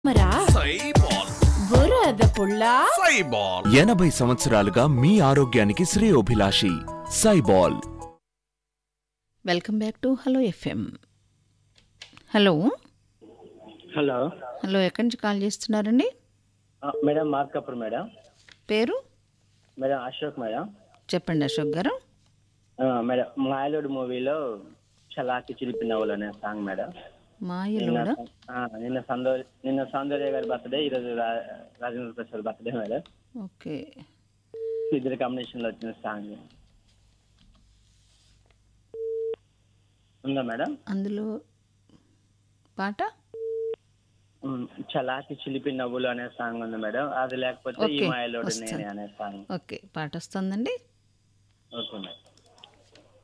మరా సైబాల్ బురద పుల్ల సైబాల్ ఎనభై సంవత్సరాలుగా మీ ఆరోగ్యానికి శ్రేయోభిలాషి సైబాల్ welcome back to hello FM hello hello hello ఎక్కడి నుంచి కాల్ చేస్తున్నారండి ఆ, మేడం మార్కపూర్ మేడం పేరు మేడం అశోక్ మేడం చెప్పండి అశోక్ గారు ఆ, మేడం మాయలోడు మూవీలో చలాకి చిలిపి నవ్వులు అనే సాంగ్ మేడం నిన్న మాయలోడ ఆ, నిన్న సౌందర్య నిన్న సౌందర్య గారి బర్త్డే ఈరోజు రా- Rajendra Prasad birthday madam okay ఇద్దరు కాంబినేషన్ లో వచ్చిన సాంగ్ ఉందా మేడం అందులో పాట ఉమ్, చలాకి చిలిపి నవ్వులు అనే సాంగ్ ఉంది మేడం అది లేకపోతే ఈ ఓకే, మాయలోడు వస్తుంది. నేనే అనే సాంగ్ ఓకే పాట వస్తుందండి ఓకే మేడం